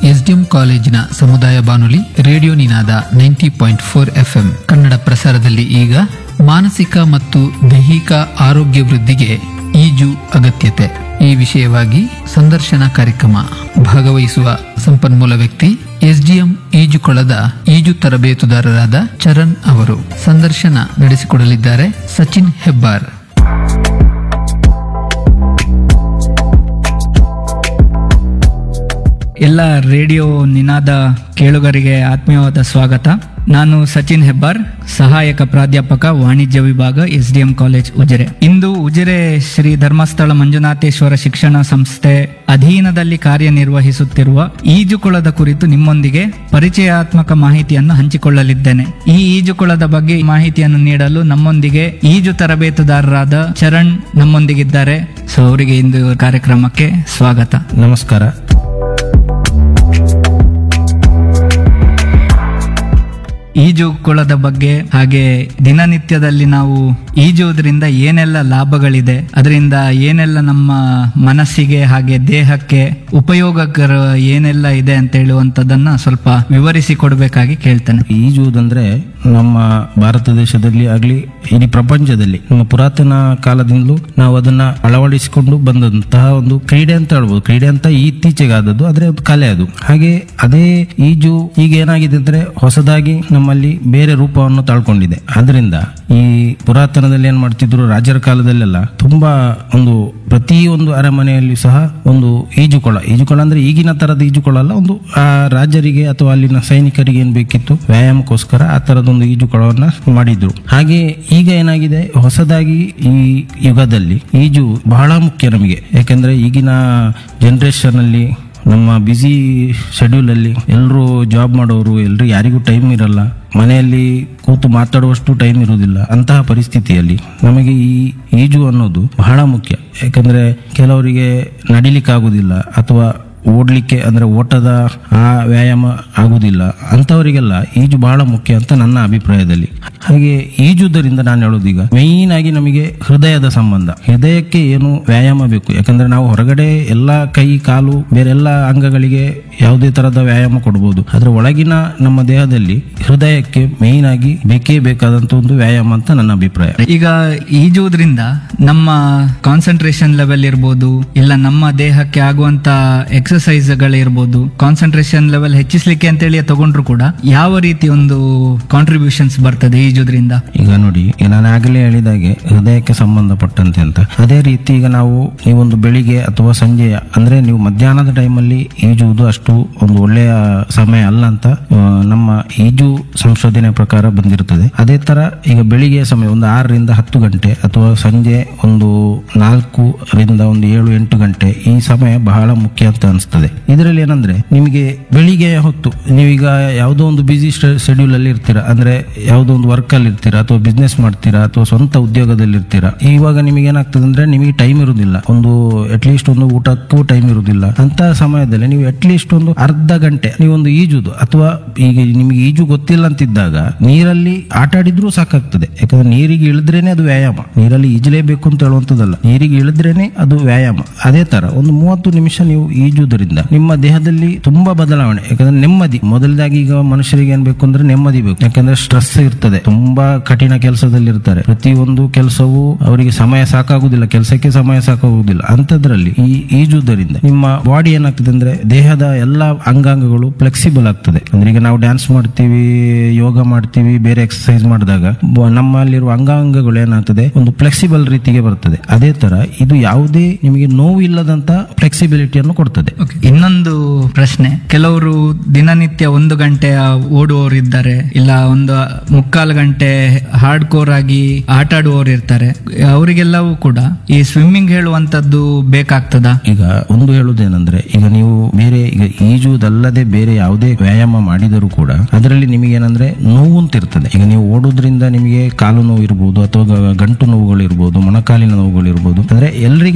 SDM ಕಾಲೇಜಿನ ಸಮುದಾಯ ಬಾನುಲಿ radio Ninada ninety point four FM Kannada ಪ್ರಸಾರದಲ್ಲಿ ಈಗ ಮಾನಸಿಕ ಮತ್ತು ದೈಹಿಕ ಆರೋಗ್ಯ ವೃದ್ಧಿಗೆ ಈಜು ಅಗತ್ಯತೆ ಈ ವಿಷಯವಾಗಿ ಸಂದರ್ಶನ ಕಾರ್ಯಕ್ರಮ ಭಾಗವಹಿಸುವ ಸಂಪನ್ಮೂಲ ವ್ಯಕ್ತಿ ಎಸ್ಡಿಎಂ ಈಜುಕೊಳದ ಈಜು ತರಬೇತುದಾರರಾದ ಚರಣ್ ಅವರು ಸಂದರ್ಶನ ನಡೆಸಿಕೊಡಲಿದ್ದಾರೆ ಸಚಿನ್ ಹೆಬ್ಬಾರ್ ಎಲ್ಲ ರೇಡಿಯೋ ನಿನಾದ ಕೇಳುಗರಿಗೆ ಆತ್ಮೀಯವಾದ ಸ್ವಾಗತ ನಾನು ಸಚಿನ್ ಹೆಬ್ಬಾರ್ ಸಹಾಯಕ ಪ್ರಾಧ್ಯಾಪಕ ವಾಣಿಜ್ಯ ವಿಭಾಗ S D M college Ujire ಇಂದು ಉಜಿರೆ ಶ್ರೀ ಧರ್ಮಸ್ಥಳ ಮಂಜುನಾಥೇಶ್ವರ ಶಿಕ್ಷಣ ಸಂಸ್ಥೆ ಅಧೀನದಲ್ಲಿ ಕಾರ್ಯನಿರ್ವಹಿಸುತ್ತಿರುವ ಈಜುಕೊಳದ ಕುರಿತು ನಿಮ್ಮೊಂದಿಗೆ ಪರಿಚಯಾತ್ಮಕ ಮಾಹಿತಿಯನ್ನು ಹಂಚಿಕೊಳ್ಳಲಿದ್ದೇನೆ ಈ ಈಜುಕೊಳದ ಬಗ್ಗೆ ಮಾಹಿತಿಯನ್ನು ನೀಡಲು ನಮ್ಮೊಂದಿಗೆ ಈಜು ತರಬೇತುದಾರರಾದ ಚರಣ್ ನಮ್ಮೊಂದಿಗಿದ್ದಾರೆ ಸೊ ಅವರಿಗೆ ಇಂದು ಕಾರ್ಯಕ್ರಮಕ್ಕೆ ಸ್ವಾಗತ ನಮಸ್ಕಾರ ಈಜು ಕೊಳದ ಬಗ್ಗೆ ಹಾಗೆ ದಿನನಿತ್ಯದಲ್ಲಿ ನಾವು ಈಜುವುದರಿಂದ ಏನೆಲ್ಲ ಲಾಭಗಳಿದೆ ಅದರಿಂದ ಏನೆಲ್ಲ ನಮ್ಮ ಮನಸ್ಸಿಗೆ ಹಾಗೆ ದೇಹಕ್ಕೆ ಉಪಯೋಗಕರ ಏನೆಲ್ಲ ಇದೆ ಅಂತ ಹೇಳುವಂತದನ್ನ ಸ್ವಲ್ಪ ವಿವರಿಸಿ ಕೊಡಬೇಕಾಗಿ ಕೇಳ್ತೇನೆ ಈಜುವುದಂದ್ರೆ ನಮ್ಮ ಭಾರತ ದೇಶದಲ್ಲಿ ಆಗ್ಲಿ ಇಡೀ ಪ್ರಪಂಚದಲ್ಲಿ ನಮ್ಮ ಪುರಾತನ ಕಾಲದಿಂದಲೂ ನಾವು ಅದನ್ನ ಅಳವಡಿಸಿಕೊಂಡು ಬಂದಂತಹ ಒಂದು ಕ್ರೀಡೆ ಅಂತ ಹೇಳ್ಬೋದು ಕ್ರೀಡೆ ಅಂತ ಇತ್ತೀಚೆಗೆ ಆದದ್ದು ಆದ್ರೆ ಅದು ಕಲೆ ಅದು ಹಾಗೆ ಅದೇ ಈಜು ಈಗ ಏನಾಗಿದೆ ಅಂದ್ರೆ ಹೊಸದಾಗಿ ನಮ್ಮಲ್ಲಿ ಬೇರೆ ರೂಪವನ್ನು ತಾಳ್ಕೊಂಡಿದೆ ಅದರಿಂದ ಈ ಪುರಾತನದಲ್ಲಿ ಏನ್ ಮಾಡ್ತಿದ್ರು ರಾಜರ ಕಾಲದಲ್ಲೆಲ್ಲ ತುಂಬಾ ಒಂದು ಪ್ರತಿ ಒಂದು ಅರಮನೆಯಲ್ಲಿ ಸಹ ಒಂದು ಈಜುಕೊಳ ಈಜುಕೊಳ ಅಂದ್ರೆ ಈಗಿನ ತರದ ಈಜುಕೊಳ ಅಲ್ಲ ಒಂದು ಆ ರಾಜರಿಗೆ ಅಥವಾ ಅಲ್ಲಿನ ಸೈನಿಕರಿಗೆ ಏನ್ ಬೇಕಿತ್ತು ವ್ಯಾಯಾಮಕ್ಕೋಸ್ಕರ ಆ ತರದೊಂದು ಈಜುಕೊಳವನ್ನ ಮಾಡಿದ್ರು ಹಾಗೆ ಈಗ ಏನಾಗಿದೆ ಹೊಸದಾಗಿ ಈ ಯುಗದಲ್ಲಿ ಈಜು ಬಹಳ ಮುಖ್ಯ ನಮಗೆ ಯಾಕಂದ್ರೆ ಈಗಿನ ಜನರೇಷನ್ ಅಲ್ಲಿ ನಮ್ಮ ಬ್ಯುಸಿ ಶೆಡ್ಯೂಲ್ ಅಲ್ಲಿ ಎಲ್ಲರೂ ಜಾಬ್ ಮಾಡೋರು ಎಲ್ರು ಯಾರಿಗೂ ಟೈಮ್ ಇರಲ್ಲ ಮನೆಯಲ್ಲಿ ಕೂತು ಮಾತಾಡುವಷ್ಟು ಟೈಮ್ ಇರುವುದಿಲ್ಲ ಅಂತಹ ಪರಿಸ್ಥಿತಿಯಲ್ಲಿ ನಮಗೆ ಈ ಈಜು ಅನ್ನೋದು ಬಹಳ ಮುಖ್ಯ ಯಾಕಂದ್ರೆ ಕೆಲವರಿಗೆ ನಡಿಲಿಕ್ಕಾಗುದಿಲ್ಲ ಅಥವಾ ಓಡ್ಲಿಕ್ಕೆ ಅಂದ್ರೆ ಓಟದ ಆ ವ್ಯಾಯಾಮ ಆಗುದಿಲ್ಲ ಅಂತವರಿಗೆಲ್ಲ ಈಜು ಬಹಳ ಮುಖ್ಯ ಅಂತ ನನ್ನ ಅಭಿಪ್ರಾಯದಲ್ಲಿ ಹಾಗೆ ಈಜುವುದರಿಂದ ನಾನು ಹೇಳೋದು ಈಗ ಮೈನ್ ಆಗಿ ನಮಗೆ ಹೃದಯದ ಸಂಬಂಧ ಹೃದಯಕ್ಕೆ ಏನು ವ್ಯಾಯಾಮ ಬೇಕು ಯಾಕಂದ್ರೆ ನಾವು ಹೊರಗಡೆ ಎಲ್ಲ ಕೈ ಕಾಲು ಬೇರೆ ಎಲ್ಲ ಅಂಗಗಳಿಗೆ ಯಾವುದೇ ತರದ ವ್ಯಾಯಾಮ ಕೊಡ್ಬೋದು ಆದ್ರೆ ಒಳಗಿನ ನಮ್ಮ ದೇಹದಲ್ಲಿ ಹೃದಯಕ್ಕೆ ಮೈನ್ ಆಗಿ ಬೇಕೇ ಬೇಕಾದಂತ ಒಂದು ವ್ಯಾಯಾಮ ಅಂತ ನನ್ನ ಅಭಿಪ್ರಾಯ ಈಗ ಈಜುವುದರಿಂದ ನಮ್ಮ ಕಾನ್ಸಂಟ್ರೇಷನ್ ಲೆವೆಲ್ ಇರ್ಬೋದು ಇಲ್ಲ ನಮ್ಮ ದೇಹಕ್ಕೆ ಆಗುವಂತ ಎಕ್ಸಸೈಸ್ ಗಳಿರ್ಬೋದು ಕಾನ್ಸಂಟ್ರೇಷನ್ ಲೆವೆಲ್ ಹೆಚ್ಚಿಸ್ಲಿಕ್ಕೆ ಅಂತೇಳಿ ತಗೊಂಡ್ರು ಕೂಡ ಯಾವ ರೀತಿ ಒಂದು ಕಾಂಟ್ರಿಬ್ಯೂಷನ್ಸ್ ಬರ್ತದೆ ಈಜುದ್ರಿಂದ ಈಗ ನೋಡಿ ಈಗ ನಾನು ಆಗಲೇ ಹೇಳಿದಾಗೆ ಹೃದಯಕ್ಕೆ ಸಂಬಂಧಪಟ್ಟಂತೆ ಅಂತ ಅದೇ ರೀತಿ ಈಗ ನಾವು ಈ ಒಂದು ಬೆಳಿಗ್ಗೆ ಅಥವಾ ಸಂಜೆಯ ಅಂದ್ರೆ ನೀವು ಮಧ್ಯಾಹ್ನದ ಟೈಮಲ್ಲಿ ಈಜುವುದು ಅಷ್ಟು ಒಂದು ಒಳ್ಳೆಯ ಸಮಯ ಅಲ್ಲ ಅಂತ ಆ, ನಮ್ಮ ಈಜು ಸಂಶೋಧನೆ ಪ್ರಕಾರ ಬಂದಿರುತ್ತದೆ ಅದೇ ತರ ಈಗ ಬೆಳಿಗ್ಗೆ ಸಮಯ ಒಂದು ಆರರಿಂದ ಹತ್ತು ಗಂಟೆ ಅಥವಾ ಸಂಜೆ ಒಂದು ನಾಲ್ಕರಿಂದ ಒಂದು ಏಳು ಎಂಟು ಗಂಟೆ ಈ ಸಮಯ ಬಹಳ ಮುಖ್ಯ ಅಂತ ಅನಿಸ್ತದೆ ಇದರಲ್ಲಿ ಏನಂದ್ರೆ ನಿಮಗೆ ಬೆಳಿಗ್ಗೆ ಹೊತ್ತು ನೀವೀಗ ಯಾವುದೋ ಒಂದು ಬಿಸಿ ಶೆಡ್ಯೂಲ್ ಅಲ್ಲಿ ಇರ್ತೀರಾ ಅಂದ್ರೆ ಯಾವುದೋ ಒಂದು ವರ್ಕ್ ಅಲ್ಲಿ ಇರ್ತೀರಾ ಅಥವಾ ಬಿಸ್ನೆಸ್ ಮಾಡ್ತೀರಾ ಅಥವಾ ಸ್ವಂತ ಉದ್ಯೋಗದಲ್ಲಿ ಇರ್ತೀರಾ ಇವಾಗ ನಿಮಗೆ ಏನಾಗ್ತದೆ ಅಂದ್ರೆ ನಿಮಗೆ ಟೈಮ್ ಇರುವುದಿಲ್ಲ ಒಂದು ಅಟ್ಲೀಸ್ಟ್ ಒಂದು ಊಟಕ್ಕೂ ಟೈಮ್ ಇರುವುದಿಲ್ಲ ಅಂತ ಸಮಯದಲ್ಲಿ ನೀವು ಅಟ್ಲೀಸ್ಟ್ ಒಂದು ಅರ್ಧ ಗಂಟೆ ನೀವೊಂದು ಈಜುದು ಅಥವಾ ಈಗ ನಿಮಗೆ ಈಜು ಗೊತ್ತಿಲ್ಲ ಅಂತಿದ್ದಾಗ ನೀರಲ್ಲಿ ಆಟ ಆಡಿದ್ರೂ ಸಾಕಾಗ್ತದೆ ಯಾಕಂದ್ರೆ ನೀರಿಗೆ ಇಳಿದ್ರೇನೆ ಅದು ವ್ಯಾಯಾಮ ನೀರಲ್ಲಿ ಈಜಲೇಬೇಕು ಅಂತ ಹೇಳುವಂತದ್ದಲ್ಲ ನೀರಿಗೆ ಇಳಿದ್ರೇನೆ ಅದು ವ್ಯಾಯಾಮ ಅದೇ ತರ ಒಂದು ಮೂವತ್ತು ನಿಮಿಷ ನೀವು ಈಜುವುದರಿಂದ ನಿಮ್ಮ ದೇಹದಲ್ಲಿ ತುಂಬಾ ಬದಲಾವಣೆ ಯಾಕಂದ್ರೆ ನೆಮ್ಮದಿ ಮೊದಲದಾಗಿ ಈಗ ಮನುಷ್ಯರಿಗೆ ಏನ್ ಬೇಕು ಅಂದ್ರೆ ನೆಮ್ಮದಿ ಬೇಕು ಯಾಕಂದ್ರೆ ಸ್ಟ್ರೆಸ್ ಇರ್ತದೆ ತುಂಬಾ ಕಠಿಣ ಕೆಲಸದಲ್ಲಿ ಇರ್ತಾರೆ ಪ್ರತಿಯೊಂದು ಕೆಲಸವು ಅವರಿಗೆ ಸಮಯ ಸಾಕಾಗುದಿಲ್ಲ ಕೆಲಸಕ್ಕೆ ಸಮಯ ಸಾಕಾಗುವುದಿಲ್ಲ ಅಂತದ್ರಲ್ಲಿ ಈ ಈಜುವುದರಿಂದ ನಿಮ್ಮ ಬಾಡಿ ಏನಾಗ್ತದೆ ಅಂದ್ರೆ ದೇಹದ ಎಲ್ಲಾ ಅಂಗಾಂಗಗಳು ಫ್ಲೆಕ್ಸಿಬಲ್ ಆಗ್ತದೆ ಅಂದ್ರೆ ಈಗ ನಾವು ಡ್ಯಾನ್ಸ್ ಮಾಡ್ತೀವಿ ಯೋಗ ಮಾಡ್ತೀವಿ ಬೇರೆ ಎಕ್ಸರ್ಸೈಸ್ ಮಾಡಿದಾಗ ಬ- ನಮ್ಮಲ್ಲಿರುವ ಅಂಗಾಂಗಗಳು ಏನಾಗ್ತದೆ ಒಂದು ಫ್ಲೆಕ್ಸಿಬಲ್ ರೀತಿಗೆ ಬರ್ತದೆ ಅದೇ ತರ ಇದು ಯಾವುದೇ ನಿಮಗೆ ನೋವು ಇಲ್ಲದಂತ ಫ್ಲೆಕ್ಸಿಬಿಲಿಟಿಯನ್ನು ಕೊಡ್ತದೆ ಇನ್ನೊಂದು ಪ್ರಶ್ನೆ ಕೆಲವರು ದಿನನಿತ್ಯ ಒಂದು ಗಂಟೆ ಓಡುವವರು ಇದ್ದಾರೆ ಇಲ್ಲ ಒಂದು ಮುಕ್ಕಾಲು ಗಂಟೆ ಹಾರ್ಡ್ ಕೋರ್ ಆಗಿ ಆಟ ಆಡುವವರು ಇರ್ತಾರೆ ಅವರಿಗೆಲ್ಲವೂ ಕೂಡ ಈ ಸ್ವಿಮ್ಮಿಂಗ್ ಹೇಳುವಂತದ್ದು ಬೇಕಾಗ್ತದ ಈಗ ಒಂದು ಹೇಳುವುದೇನೆಂದ್ರೆ ಈಗ ನೀವು ಬೇರೆ ಈಗ ಈಜುವುದಲ್ಲದೆ ಬೇರೆ ಯಾವುದೇ ವ್ಯಾಯಾಮ ಮಾಡಿದರೂ ಕೂಡ ಅದರಲ್ಲಿ ನಿಮಗೇನಂದ್ರೆ ನೋವು ಅಂತ ಇರ್ತದೆ ಈಗ ನೀವು ಓಡೋದ್ರಿಂದ ನಿಮಗೆ ಕಾಲು ನೋವು ಇರ್ಬೋದು ಅಥವಾ ಗ- ಗಂಟು ನೋವುಗಳು ಇರ್ಬೋದು ಮೊಣಕಾಲಿನ ನೋವುಗಳು ಇರ್ಬೋದು ಅಂದ್ರೆ ಎಲ್ರಿಗೆ